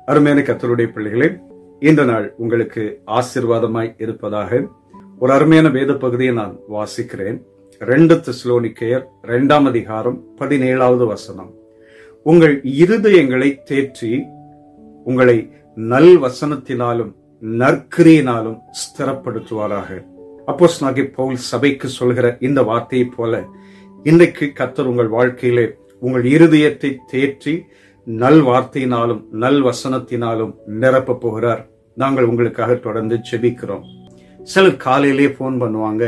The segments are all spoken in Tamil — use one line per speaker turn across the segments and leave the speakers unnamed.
அருமையான கத்தருடைய பிள்ளைகளே இந்த நாள் உங்களுக்கு ஆசீர்வாதமாய் இருப்பதாக ஒரு அருமையான வேத பகுதியை நான் வாசிக்கிறேன் ரெண்டு தெசலோனிக்கேயர் இரண்டாம் அதிகாரம் பதினேழாவது வசனம் உங்கள் இருதயங்களை தேற்றி உங்களை நல் வசனத்தினாலும் நற்கிரியினாலும் ஸ்திரப்படுத்துவாராக அப்போஸ் நாகி பவுல் சபைக்கு சொல்கிற இந்த வார்த்தையைப் போல இன்றைக்கு கத்தர் உங்கள் வாழ்க்கையிலே உங்கள் இருதயத்தை தேற்றி நல் வார்த்தையினாலும் நல் வசனத்தினாலும் நிரப்ப போகிறார் நாங்கள் உங்களுக்காக தொடர்ந்து செபிக்கிறோம் சிலர் காலையிலே போன் பண்ணுவாங்க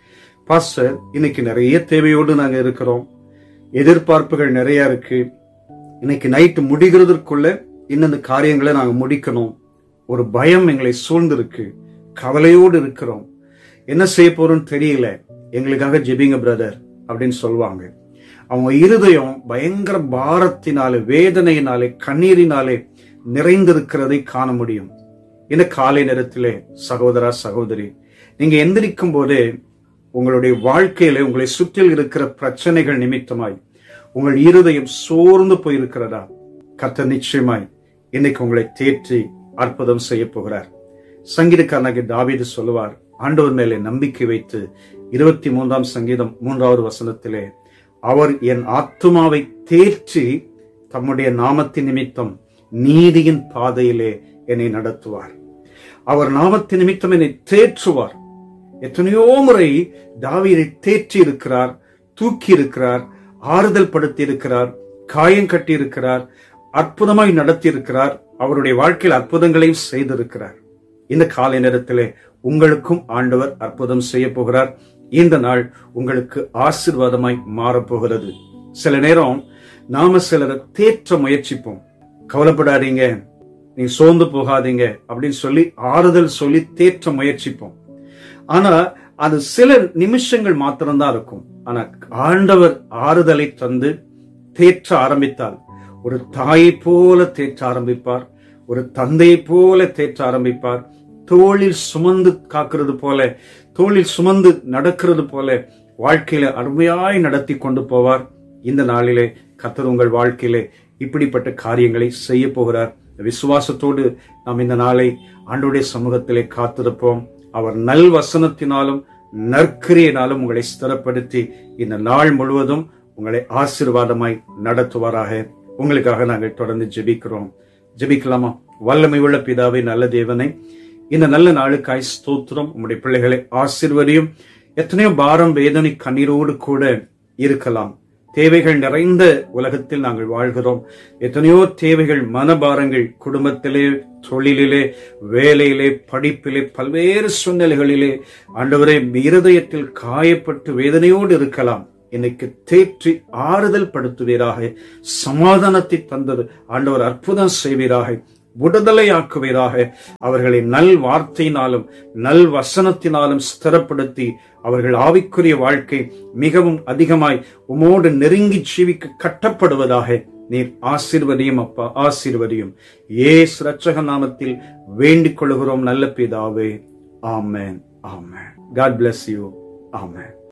பாஸ்டர் இன்னைக்கு நிறைய தேவையோடு நாங்க இருக்கிறோம் எதிர்பார்ப்புகள் நிறைய இருக்கு இன்னைக்கு நைட்டு முடிகிறதற்குள்ள இன்னொரு காரியங்களை நாங்க முடிக்கணும் ஒரு பயம் எங்களை சூழ்ந்திருக்கு கவலையோடு இருக்கிறோம் என்ன செய்ய போறோம்னு தெரியல எங்களுக்காக ஜெபிங்க பிரதர் அப்படின்னு சொல்லுவாங்க அவங்க இருதயம் பயங்கர பாரத்தினாலே வேதனையினாலே கண்ணீரினாலே நிறைந்திருக்கிறதை காண முடியும் இந்த காலை நேரத்திலே சகோதரா சகோதரி நீங்க எந்திரிக்கும் போதே உங்களுடைய வாழ்க்கையில உங்களை சுற்றில் இருக்கிற பிரச்சனைகள் நிமித்தமாய் உங்கள் இருதயம் சோர்ந்து போயிருக்கிறதா கத்த நிச்சயமாய் இன்னைக்கு உங்களை தேற்றி அற்புதம் செய்ய போகிறார் சங்கீதக்காரனாகிய தாவீது சொல்லுவார் ஆண்டவர் மேலே நம்பிக்கை வைத்து இருபத்தி மூன்றாம் சங்கீதம் மூன்றாவது வசனத்திலே அவர் என் ஆத்துமாவை தேற்றி தம்முடைய நாமத்தின் நிமித்தம் நீதியின் பாதையிலே என்னை நடத்துவார் அவர் நாமத்தின் நிமித்தம் என்னை தேற்றுவார் எத்தனையோ முறை தாவீதை தேற்றி இருக்கிறார் தூக்கி இருக்கிறார் ஆறுதல் படுத்தி இருக்கிறார் காயம் கட்டி இருக்கிறார் அற்புதமாய் நடத்தி இருக்கிறார் அவருடைய வாழ்க்கையில் அற்புதங்களையும் செய்திருக்கிறார் இந்த காலை நேரத்திலே உங்களுக்கும் ஆண்டவர் அற்புதம் செய்ய போகிறார் இந்த நாள் உங்களுக்கு ஆசிர்வாதமாய் மாறப்போகிறது சில நேரம் நாம சிலரை தேற்ற முயற்சிப்போம் கவலைப்படாதீங்க நீங்க சோர்ந்து போகாதீங்க அப்படின்னு சொல்லி ஆறுதல் சொல்லி தேற்ற முயற்சிப்போம் ஆனா அது சில நிமிஷங்கள் மாத்திரம்தான் இருக்கும் ஆனா ஆண்டவர் ஆறுதலை தந்து தேற்ற ஆரம்பித்தால் ஒரு தாயை போல தேற்ற ஆரம்பிப்பார் ஒரு தந்தையை போல தேற்ற ஆரம்பிப்பார் தோளில் சுமந்து காக்கிறது போல தோளில் சுமந்து நடக்கிறது போல வாழ்க்கையில அருமையாய் நடத்தி கொண்டு போவார் இந்த நாளிலே கத்தர் உங்கள் வாழ்க்கையிலே இப்படிப்பட்ட காரியங்களை செய்ய போகிறார் விசுவாசத்தோடு நாம் இந்த நாளை ஆண்டுடைய சமூகத்திலே காத்திருப்போம் அவர் நல் வசனத்தினாலும் நற்கிரியினாலும் உங்களை ஸ்திரப்படுத்தி இந்த நாள் முழுவதும் உங்களை ஆசீர்வாதமாய் நடத்துவாராக உங்களுக்காக நாங்கள் தொடர்ந்து ஜெபிக்கிறோம் ஜெபிக்கலாமா வல்லமை உள்ள பிதாவை நல்ல தேவனை இந்த நல்ல நாளுக்காய் ஸ்தோத்திரம் உங்களுடைய பிள்ளைகளை ஆசிர்வதியும் எத்தனையோ பாரம் வேதனை கண்ணீரோடு கூட இருக்கலாம் தேவைகள் நிறைந்த உலகத்தில் நாங்கள் வாழ்கிறோம் எத்தனையோ தேவைகள் மனபாரங்கள் குடும்பத்திலே தொழிலிலே வேலையிலே படிப்பிலே பல்வேறு சூழ்நிலைகளிலே ஆண்டவரே இருதயத்தில் காயப்பட்டு வேதனையோடு இருக்கலாம் இன்னைக்கு தேற்றி ஆறுதல் படுத்துவீராக சமாதானத்தை தந்தது ஆண்டவர் அற்புதம் செய்வீராக விடுதலையாக்குவீராக அவர்களை நல் வார்த்தையினாலும் நல் வசனத்தினாலும் ஸ்திரப்படுத்தி அவர்கள் ஆவிக்குரிய வாழ்க்கை மிகவும் அதிகமாய் உமோடு நெருங்கி ஜீவிக்க கட்டப்படுவதாக நீர் ஆசிர்வதியும் அப்பா ஆசிர்வதியும் ஏஸ் ரட்சக நாமத்தில் வேண்டிக் கொள்கிறோம் நல்ல பிதாவே ஆமேன் ஆமேன் காட் பிளஸ் யூ ஆமேன்